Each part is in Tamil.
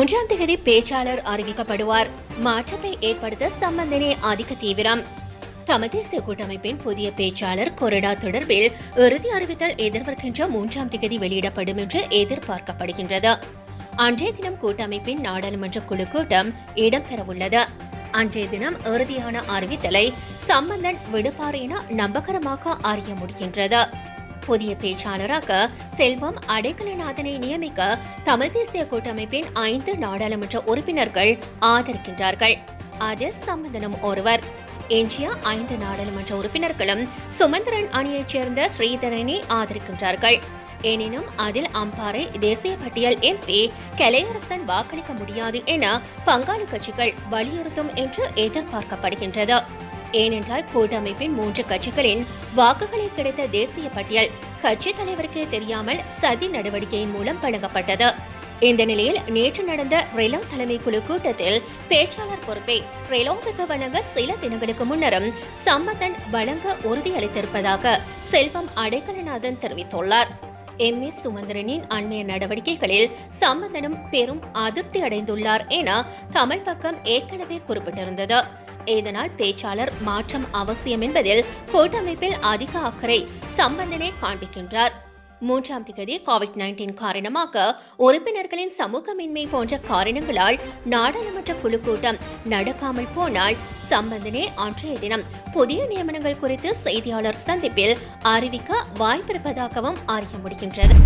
மூன்றாம் தேதி பேச்சாளர் அறிவிக்கப்படுவார் மாற்றத்தை ஏற்படுத்த சம்பந்தனே அதிக தீவிரம் தமிழ் தேசிய கூட்டமைப்பின் புதிய பேச்சாளர் கொறடா தொடர்பில் இறுதி அறிவித்தல் எதிர்வருகின்ற மூன்றாம் தேதி வெளியிடப்படும் என்று எதிர்பார்க்கப்படுகின்றது அன்றைய தினம் கூட்டமைப்பின் நாடாளுமன்ற குழு கூட்டம் இடம்பெறவுள்ளது அன்றைய தினம் இறுதியான அறிவித்தலை சம்பந்தன் விடுப்பார் என நம்பகரமாக அறிய முடிகின்றது புதிய பேச்சாளராக செல்வம் அடைக்கலநாதனை நியமிக்க தமிழ் தேசிய கூட்டமைப்பின் ஐந்து நாடாளுமன்ற உறுப்பினர்கள் ஆதரிக்கின்றார்கள் அதில் சம்பந்தனும் ஒருவர் எஞ்சிய ஐந்து நாடாளுமன்ற உறுப்பினர்களும் சுமந்திரன் அணியைச் சேர்ந்த ஸ்ரீதரனை ஆதரிக்கின்றார்கள் எனினும் அதில் அம்பாறை தேசிய பட்டியல் எம்பி கலையரசன் வாக்களிக்க முடியாது என பங்காளி கட்சிகள் வலியுறுத்தும் என்று எதிர்பார்க்கப்படுகின்றது ஏனென்றால் கூட்டமைப்பின் மூன்று கட்சிகளின் வாக்குகளை கிடைத்த தேசிய பட்டியல் கட்சி தலைவருக்கே தெரியாமல் சதி நடவடிக்கையின் மூலம் வழங்கப்பட்டது இந்த நிலையில் நேற்று நடந்த ரெலோ தலைமை குழு கூட்டத்தில் பேச்சாளர் பொறுப்பை ரெலோவுக்கு வழங்க சில தினங்களுக்கு முன்னரும் சம்மதன் வழங்க உறுதியளித்திருப்பதாக செல்வம் அடைக்கலநாதன் தெரிவித்துள்ளார் எம் எஸ் சுமந்திரனின் அண்மைய நடவடிக்கைகளில் சம்பந்தனும் பெரும் அதிருப்தி அடைந்துள்ளார் என தமிழ் பக்கம் ஏற்கனவே குறிப்பிட்டிருந்தது இதனால் பேச்சாளர் மாற்றம் அவசியம் என்பதில் கூட்டமைப்பில் அதிக அக்கறை சம்பந்தனே காண்பிக்கின்றார் மூன்றாம் திகதி கோவிட் நைன்டீன் காரணமாக உறுப்பினர்களின் சமூகமின்மை போன்ற காரணங்களால் நாடாளுமன்ற குழு கூட்டம் நடக்காமல் போனால் சம்பந்தனே அன்றைய தினம் புதிய நியமனங்கள் குறித்து செய்தியாளர் சந்திப்பில் அறிவிக்க வாய்ப்பிருப்பதாகவும் அறிய முடிகின்றது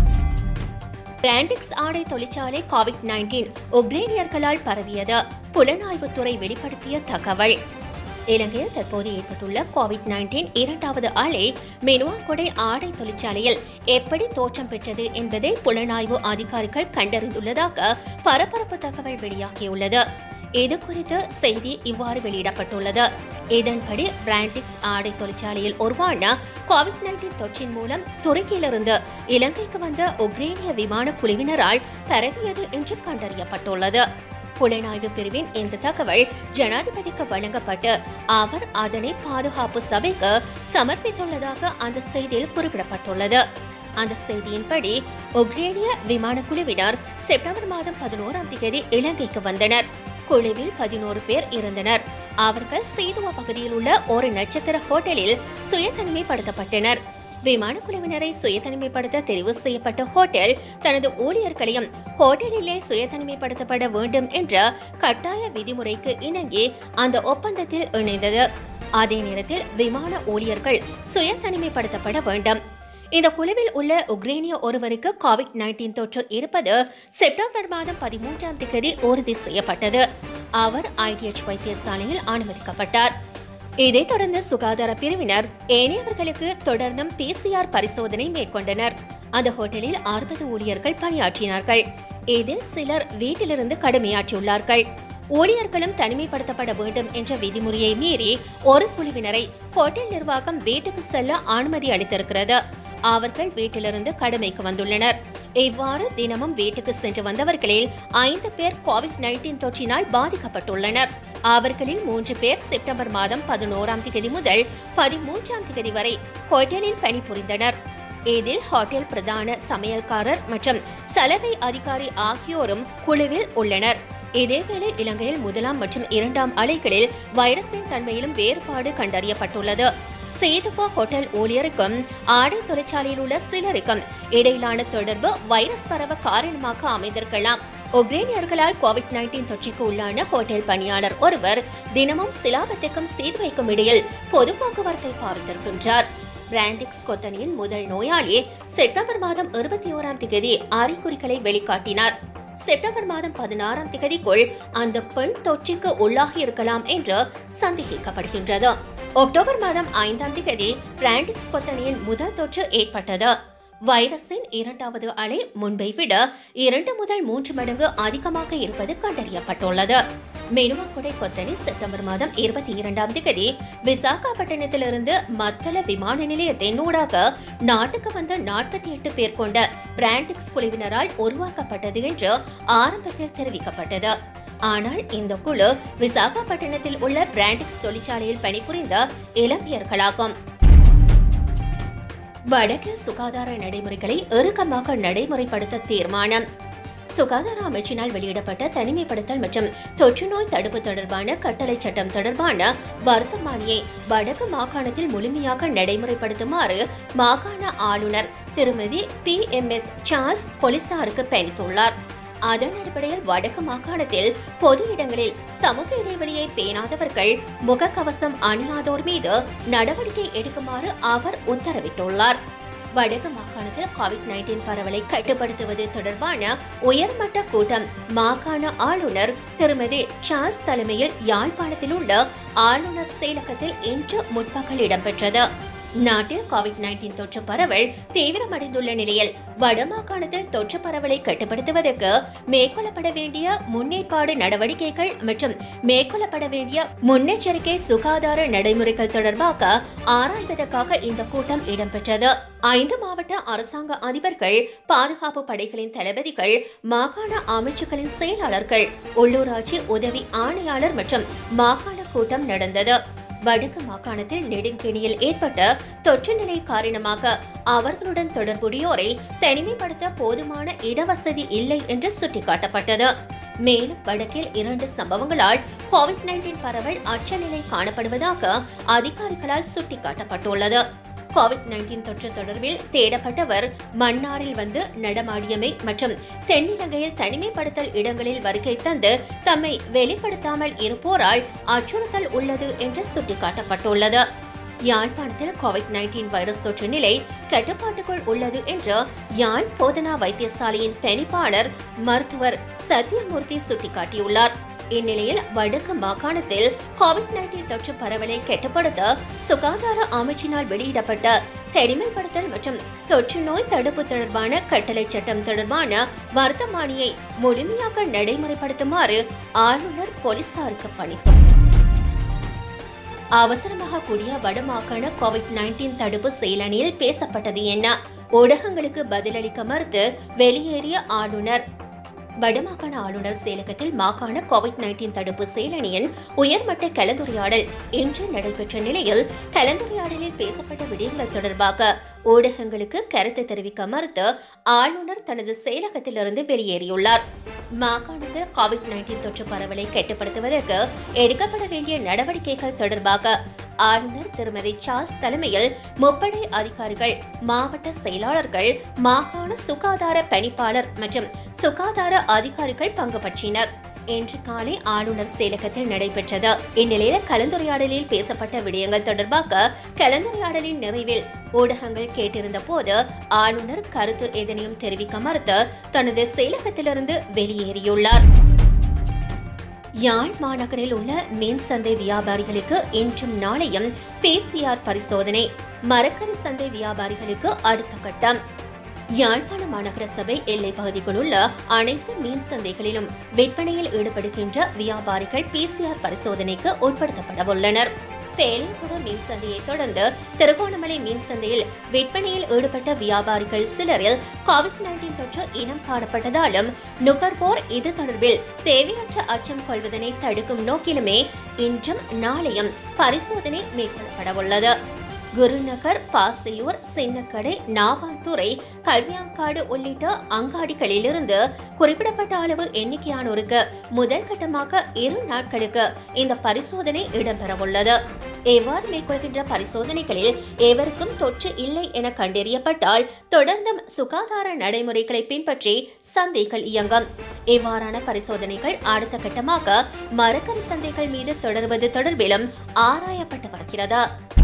பிராண்டிக்ஸ் ஆடை தொழிற்சாலை கோவிட் நைன்டீன் உக்ரைனியர்களால் பரவியது புலனாய்வுத்துறை வெளிப்படுத்திய தகவல் இலங்கையில் தற்போது ஏற்பட்டுள்ள கோவிட் நைன்டீன் இரண்டாவது அலை மெனுவாங்கொடை ஆடை தொழிற்சாலையில் எப்படி தோற்றம் பெற்றது என்பதை புலனாய்வு அதிகாரிகள் கண்டறிந்துள்ளதாக பரபரப்பு தகவல் வெளியாகியுள்ளது இது குறித்து செய்தி இவ்வாறு வெளியிடப்பட்டுள்ளது இதன்படி பிராண்டிக்ஸ் ஆடை தொழிற்சாலையில் உருவான கோவிட் நைன்டீன் தொற்றின் மூலம் துருக்கியிலிருந்து இலங்கைக்கு வந்த உக்ரைனிய விமான குழுவினரால் பரவியது என்று கண்டறியப்பட்டுள்ளது புலனாய்வு பிரிவின் இந்த தகவல் ஜனாதிபதிக்கு வழங்கப்பட்டு அவர் அதனை பாதுகாப்பு சபைக்கு சமர்ப்பித்துள்ளதாக அந்த செய்தியில் குறிப்பிடப்பட்டுள்ளது அந்த செய்தியின்படி உக்ரேனிய விமான குழுவினர் செப்டம்பர் மாதம் பதினோராம் தேதி இலங்கைக்கு வந்தனர் குழுவில் பதினோரு பேர் இருந்தனர் அவர்கள் சேதுவா பகுதியில் உள்ள ஒரு நட்சத்திர ஹோட்டலில் சுய தனிமைப்படுத்தப்பட்டனர் விமான குழுவினரை சுய தனிமைப்படுத்த தெரிவு செய்யப்பட்ட ஹோட்டல் தனது ஊழியர்களையும் ஹோட்டலிலே சுய தனிமைப்படுத்தப்பட வேண்டும் என்ற கட்டாய விதிமுறைக்கு இணங்கி அந்த ஒப்பந்தத்தில் இணைந்தது அதே நேரத்தில் விமான ஊழியர்கள் சுய தனிமைப்படுத்தப்பட வேண்டும் இந்த குழுவில் உள்ள உக்ரைனிய ஒருவருக்கு கோவிட் நைன்டீன் தொற்று இருப்பது செப்டம்பர் மாதம் பதிமூன்றாம் தேதி உறுதி செய்யப்பட்டது அவர் ஐடிஎச் வைத்தியசாலையில் அனுமதிக்கப்பட்டார் இதைத் தொடர்ந்து சுகாதார பிரிவினர் ஏனையவர்களுக்கு தொடர்ந்தும் பிசிஆர் பரிசோதனை மேற்கொண்டனர் அந்த ஹோட்டலில் அறுபது ஊழியர்கள் பணியாற்றினார்கள் இதில் சிலர் வீட்டிலிருந்து கடமையாற்றியுள்ளார்கள் ஊழியர்களும் தனிமைப்படுத்தப்பட வேண்டும் என்ற விதிமுறையை மீறி ஒரு குழுவினரை ஹோட்டல் நிர்வாகம் வீட்டுக்கு செல்ல அனுமதி அளித்திருக்கிறது அவர்கள் வீட்டிலிருந்து கடமைக்கு வந்துள்ளனர் இவ்வாறு தினமும் வீட்டுக்கு சென்று வந்தவர்களில் ஐந்து பேர் கோவிட் நைன்டீன் தொற்றினால் பாதிக்கப்பட்டுள்ளனர் அவர்களில் மூன்று பேர் செப்டம்பர் மாதம் பதினோராம் தேதி முதல் பதிமூன்றாம் தேதி வரை ஹோட்டலில் பணிபுரிந்தனர் இதில் ஹோட்டல் பிரதான சமையல்காரர் மற்றும் சலவை அதிகாரி ஆகியோரும் குழுவில் உள்ளனர் இதேவேளை இலங்கையில் முதலாம் மற்றும் இரண்டாம் அலைகளில் வைரஸின் தன்மையிலும் வேறுபாடு கண்டறியப்பட்டுள்ளது சேதுபா ஹோட்டல் ஊழியருக்கும் ஆடை தொழிற்சாலையில் உள்ள சிலருக்கும் இடையிலான தொடர்பு வைரஸ் பரவ காரணமாக அமைந்திருக்கலாம் உக்ரைனியர்களால் கோவிட் நைன்டீன் தொற்றுக்கு உள்ளான ஹோட்டல் பணியாளர் ஒருவர் தினமும் சிலாபத்துக்கும் சேதுவைக்கும் இடையில் பொது போக்குவரத்தை பாவித்திருக்கின்றார் பிராண்டிக்ஸ் கொத்தனியின் முதல் நோயாளி செப்டம்பர் மாதம் இருபத்தி ஓராம் தேதி அறிகுறிகளை வெளிக்காட்டினார் செப்டம்பர் மாதம் பதினாறாம் தேதிக்குள் அந்த பெண் தொற்றுக்கு உள்ளாகி இருக்கலாம் என்று சந்தேகிக்கப்படுகின்றது அக்டோபர் மாதம் ஐந்தாம் தேதி பிராண்டிக்ஸ் கொத்தனியின் முதல் தொற்று ஏற்பட்டது வைரஸின் இரண்டாவது அலை முன்பை விட இரண்டு முதல் மூன்று மடங்கு அதிகமாக இருப்பது கண்டறியப்பட்டுள்ளது மெனுவாக்குடை கொத்தனி செப்டம்பர் மாதம் இருபத்தி இரண்டாம் தேதி விசாகப்பட்டினத்திலிருந்து மத்தள விமான நிலையத்தின் ஊடாக நாட்டுக்கு வந்த நாற்பத்தி எட்டு பேர் கொண்ட பிராண்டிக்ஸ் குழுவினரால் உருவாக்கப்பட்டது என்று ஆரம்பத்தில் தெரிவிக்கப்பட்டது ஆனால் இந்த குழு விசாகப்பட்டினத்தில் உள்ள பிராண்டிக்ஸ் தொழிற்சாலையில் பணிபுரிந்த இலங்கையர்களாகும் வடக்கு சுகாதார நடைமுறைகளை இறுக்கமாக நடைமுறைப்படுத்த தீர்மானம் சுகாதார அமைச்சினால் வெளியிடப்பட்ட தனிமைப்படுத்தல் மற்றும் தொற்று நோய் தடுப்பு தொடர்பான கட்டளை சட்டம் தொடர்பான வர்த்தமானியை வடக்கு மாகாணத்தில் முழுமையாக நடைமுறைப்படுத்துமாறு மாகாண ஆளுநர் திருமதி பி எம் எஸ் சார்ஸ் போலீசாருக்கு பணித்துள்ளார் அதன் அடிப்படையில் வடக்கு மாகாணத்தில் பொது இடங்களில் சமூக இடைவெளியை பேணாதவர்கள் முகக்கவசம் அணியாதோர் மீது நடவடிக்கை எடுக்குமாறு அவர் உத்தரவிட்டுள்ளார் வடக்கு மாகாணத்தில் கோவிட் நைன்டீன் பரவலை கட்டுப்படுத்துவது தொடர்பான உயர்மட்ட கூட்டம் மாகாண ஆளுநர் திருமதி சார்ஸ் தலைமையில் யாழ்ப்பாணத்தில் உள்ள ஆளுநர் செயலகத்தில் இன்று முற்பகல் இடம்பெற்றது நாட்டில் கோவிட் நைன்டீன் தொற்று பரவல் தீவிரமடைந்துள்ள நிலையில் வடமாகாணத்தில் தொற்று பரவலை கட்டுப்படுத்துவதற்கு மேற்கொள்ளப்பட வேண்டிய முன்னேற்பாடு நடவடிக்கைகள் மற்றும் மேற்கொள்ளப்பட வேண்டிய முன்னெச்சரிக்கை சுகாதார நடைமுறைகள் தொடர்பாக ஆராய்வதற்காக இந்த கூட்டம் இடம்பெற்றது ஐந்து மாவட்ட அரசாங்க அதிபர்கள் பாதுகாப்பு படைகளின் தளபதிகள் மாகாண அமைச்சுக்களின் செயலாளர்கள் உள்ளூராட்சி உதவி ஆணையாளர் மற்றும் மாகாண கூட்டம் நடந்தது வடக்கு மாகாணத்தில் நெடுங்கெணியில் ஏற்பட்ட தொற்று நிலை காரணமாக அவர்களுடன் தொடர்புடையோரை தனிமைப்படுத்த போதுமான இடவசதி இல்லை என்று சுட்டிக்காட்டப்பட்டது மேலும் வடக்கில் இரண்டு சம்பவங்களால் கோவிட் நைன்டீன் பரவல் அச்சநிலை காணப்படுவதாக அதிகாரிகளால் சுட்டிக்காட்டப்பட்டுள்ளது கோவிட் நைன்டீன் தொற்று தொடர்பில் தேடப்பட்டவர் மன்னாரில் வந்து நடமாடியமை மற்றும் தென்னிலங்கையில் தனிமைப்படுத்தல் இடங்களில் வருகை தந்து தம்மை வெளிப்படுத்தாமல் இருப்போரால் அச்சுறுத்தல் உள்ளது என்று சுட்டிக்காட்டப்பட்டுள்ளது யாழ்ப்பாணத்தில் கோவிட் நைன்டீன் வைரஸ் தொற்று நிலை கட்டுப்பாட்டுக்குள் உள்ளது என்று யாழ் போதனா வைத்தியசாலையின் பணிப்பாளர் மருத்துவர் சத்யமூர்த்தி சுட்டிக்காட்டியுள்ளார் இந்நிலையில் வடக்கு மாகாணத்தில் கோவிட் நைன்டீன் தொற்று பரவலை கட்டுப்படுத்த சுகாதார அமைச்சினால் வெளியிடப்பட்ட தனிமைப்படுத்தல் மற்றும் தொற்று நோய் தடுப்பு தொடர்பான கட்டளை சட்டம் தொடர்பான வர்த்தமானியை முழுமையாக நடைமுறைப்படுத்துமாறு ஆளுநர் போலீசாருக்கு பணித்தார் அவசரமாக கூடிய வடமாகாண கோவிட் நைன்டீன் தடுப்பு செயலணியில் பேசப்பட்டது என்ன ஊடகங்களுக்கு பதிலளிக்க மறுத்து வெளியேறிய ஆளுநர் வடமாகாண ஆளுநர் செயலகத்தில் மாகாண கோவிட் நைன்டீன் தடுப்பு செயலணியின் உயர்மட்ட கலந்துரையாடல் இன்று நடைபெற்ற நிலையில் கலந்துரையாடலில் பேசப்பட்ட விடயங்கள் தொடர்பாக ஊடகங்களுக்கு கருத்து தெரிவிக்க மறுத்து ஆளுநர் தனது செயலகத்திலிருந்து வெளியேறியுள்ளார் மாகாணத்தில் கோவிட் நைன்டீன் தொற்று பரவலை கட்டுப்படுத்துவதற்கு எடுக்கப்பட வேண்டிய நடவடிக்கைகள் தொடர்பாக ஆளுநர் திருமதி சார்ஸ் தலைமையில் முப்படை அதிகாரிகள் மாவட்ட செயலாளர்கள் மாகாண சுகாதார பணிப்பாளர் மற்றும் சுகாதார அதிகாரிகள் பங்கு பற்றினர் இன்று காலை ஆளுநர் செயலகத்தில் நடைபெற்றது இந்நிலையில் கலந்துரையாடலில் பேசப்பட்ட விடயங்கள் தொடர்பாக கலந்துரையாடலின் நிறைவில் ஊடகங்கள் கேட்டிருந்த போது ஆளுநர் கருத்து எதனையும் தெரிவிக்க மறுத்து தனது செயலகத்திலிருந்து வெளியேறியுள்ளார் யாழ் மாநகரில் உள்ள மீன் சந்தை வியாபாரிகளுக்கு இன்றும் நாளையும் பிசிஆர் பரிசோதனை மரக்கறி சந்தை வியாபாரிகளுக்கு அடுத்த கட்டம் யாழ்ப்பாண மாநகர சபை எல்லை பகுதிக்குள் உள்ள அனைத்து மீன் சந்தைகளிலும் விற்பனையில் ஈடுபடுகின்ற வியாபாரிகள் பிசிஆர் பரிசோதனைக்கு உட்படுத்தப்பட உள்ளனர் பேலியகுட மீன் சந்தையை தொடர்ந்து திருகோணமலை மீன் சந்தையில் விற்பனையில் ஈடுபட்ட வியாபாரிகள் சிலரில் கோவிட் நைன்டீன் தொற்று இனம் காணப்பட்டதாலும் நுகர்வோர் இது தொடர்பில் தேவையற்ற அச்சம் கொள்வதனை தடுக்கும் நோக்கிலுமே இன்றும் நாளையும் பரிசோதனை மேற்கொள்ளப்பட உள்ளது குருநகர் பாசையூர் சின்னக்கடை நாவாந்துறை கல்வியாங்காடு உள்ளிட்ட அங்காடிகளிலிருந்து குறிப்பிடப்பட்ட அளவு எண்ணிக்கையானோருக்கு முதல் கட்டமாக இரு நாட்களுக்கு இந்த பரிசோதனை இடம்பெறவுள்ளது எவ்வாறு மேற்கொள்கின்ற பரிசோதனைகளில் எவருக்கும் தொற்று இல்லை என கண்டறியப்பட்டால் தொடர்ந்தும் சுகாதார நடைமுறைகளை பின்பற்றி சந்தைகள் இயங்கும் இவ்வாறான பரிசோதனைகள் அடுத்த கட்டமாக மரக்கறி சந்தைகள் மீது தொடர்வது தொடர்பிலும் ஆராயப்பட்டு வருகிறது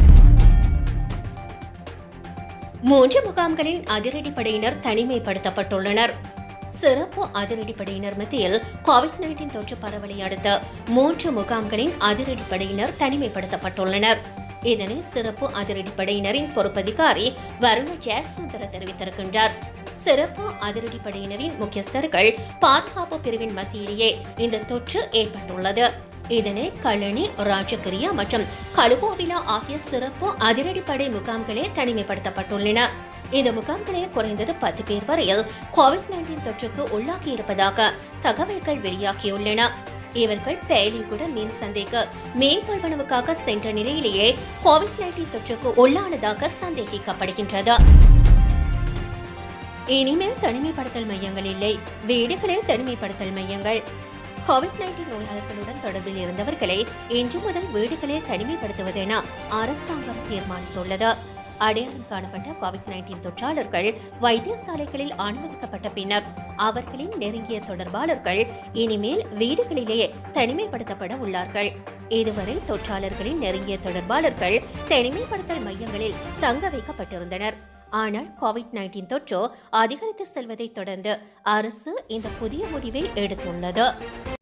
மூன்று முகாம்களின் அதிரடிப்படையினர் தனிமைப்படுத்தப்பட்டுள்ளனர் சிறப்பு அதிரடிப்படையினர் மத்தியில் கோவிட் நைன்டீன் தொற்று பரவலை அடுத்த மூன்று முகாம்களின் அதிரடிப்படையினர் தனிமைப்படுத்தப்பட்டுள்ளனர் இதனை சிறப்பு அதிரடிப்படையினரின் பொறுப்பதிகாரி வருண ஜெயசுந்தர தெரிவித்திருக்கின்றார் சிறப்பு அதிரடிப்படையினரின் முக்கியஸ்தர்கள் பாதுகாப்பு பிரிவின் மத்தியிலேயே இந்த தொற்று ஏற்பட்டுள்ளது இதனை கழனி ராஜகிரியா மற்றும் கலுபோவிலா ஆகிய சிறப்பு அதிரடிப்படை முகாம்களே தனிமைப்படுத்தப்பட்டுள்ளன இந்த முகாம்களில் குறைந்தது பத்து பேர் வரையில் கோவிட் நைன்டீன் தொற்றுக்கு உள்ளாகி இருப்பதாக தகவல்கள் வெளியாகியுள்ளன இவர்கள் பேலிகுட மீன் சந்தைக்கு மீன் கொள்வனவுக்காக சென்ற நிலையிலேயே கோவிட் நைன்டீன் தொற்றுக்கு உள்ளானதாக சந்தேகிக்கப்படுகின்றது இனிமேல் தனிமைப்படுத்தல் மையங்கள் இல்லை வீடுகளில் தனிமைப்படுத்தல் மையங்கள் கோவிட் நைன்டீன் நோயாளர்களுடன் தொடர்பில் இருந்தவர்களை இன்று முதல் வீடுகளில் தனிமைப்படுத்துவதென அரசாங்கம் தீர்மானித்துள்ளது அடையாளம் காணப்பட்ட கோவிட் நைன்டீன் தொற்றாளர்கள் வைத்தியசாலைகளில் அனுமதிக்கப்பட்ட பின்னர் அவர்களின் நெருங்கிய தொடர்பாளர்கள் இனிமேல் வீடுகளிலேயே தனிமைப்படுத்தப்பட உள்ளார்கள் இதுவரை தொற்றாளர்களின் நெருங்கிய தொடர்பாளர்கள் தனிமைப்படுத்தல் மையங்களில் தங்க வைக்கப்பட்டிருந்தனர் ஆனால் கோவிட் நைன்டீன் தொற்று அதிகரித்து செல்வதைத் தொடர்ந்து அரசு இந்த புதிய முடிவை எடுத்துள்ளது